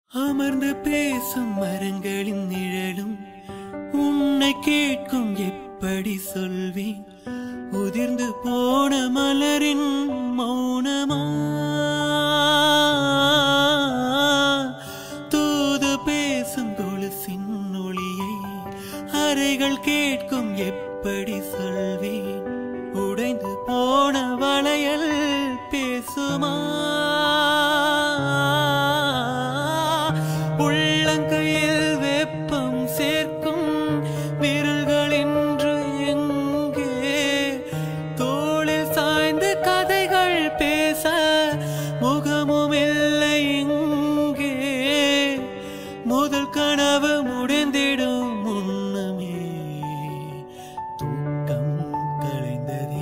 அமர்ந்து பேசும் மரங்களின் நிழலும் உன்னை கேட்கும் எப்படி சொல்வேன் உதிர்ந்து போன மலரின் மௌனமா தூது பேசும் கொலுசின் ஒளியை அறைகள் கேட்கும் எப்படி சொல்வேன் உடைந்து போன வளையல் பேசுமா உள்ளங்கையில் வெப்பம் சேர்க்கும் விரல்கள் இன்று எங்கே தோளில் சாய்ந்து கதைகள் பேச முகமும் இல்லை இங்கே முதல் கனவு முடிந்திடும் முன்னமே தூக்கம் கலைந்ததே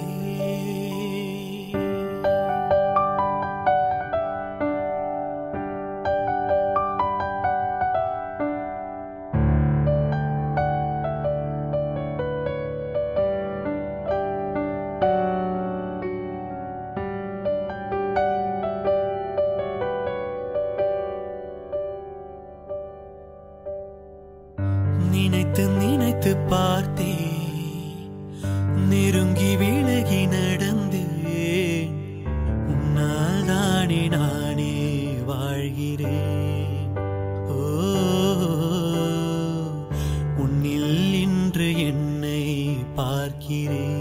நினைத்து நினைத்து பார்த்தே நெருங்கி விலகி நடந்தேன் உன்னால் தானே நானே வாழ்கிறேன் ஓ உன்னில் இன்று என்னை பார்க்கிறேன்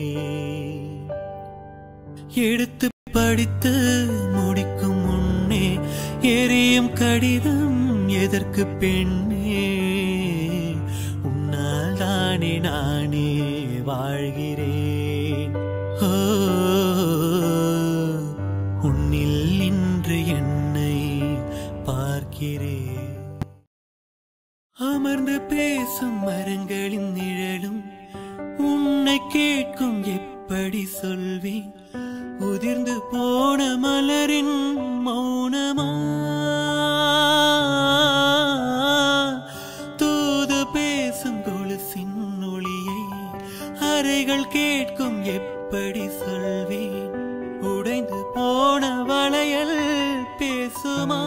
எடுத்து படித்து முடிக்கும் முன்னே எரியும் கடிதம் எதற்கு பெண்ணே உன்னால் தானே நானே வாழ்கிறேன் ஓ, உன்னில் இன்று என்னை பார்க்கிறேன் அமர்ந்து பேசும் மரங்களின் நிழலும் உன்னை கேட்கும் எப்படி சொல்வேன் உதிர்ந்து போன மலரின் மௌனமா தூது பேசும் கொலுசின் ஒளியை அறைகள் கேட்கும் எப்படி சொல்வேன் உடைந்து போன வளையல் பேசுமா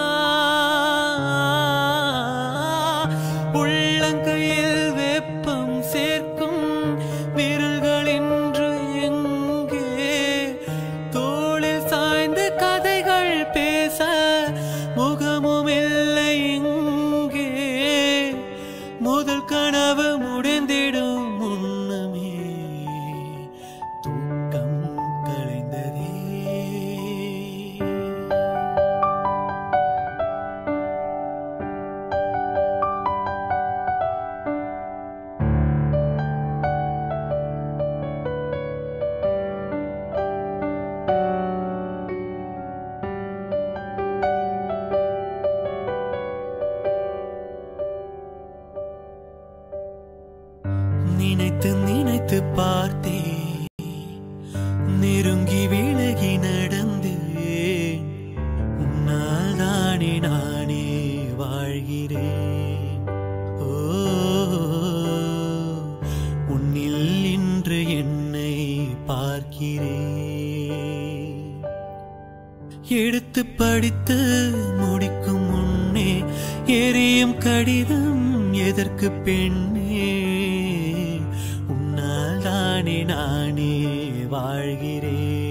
உள்ளங்கையில் வெப்பம் சேர்க்கும் விரல்கள் இன்று எங்கே தோளில் சாய்ந்து கதைகள் பேச முகமும் இல்லை இங்கே முதல் கனவு முடிந்திடும் முன்னமே தூக்கம் கலைந்ததே நினைத்து நினைத்து பார்த்தே நெருங்கி விலகி நடந்தேன் உன்னால் தானே நானே வாழ்கிறேன் ஓ உன்னில் இன்று என்னை பார்க்கிறேன் எடுத்து படித்து முடிக்கும் முன்னே எரியும் கடிதம் எதற்கு பெண்ணே உன்னால் தானே நானே வாழ்கிறேன்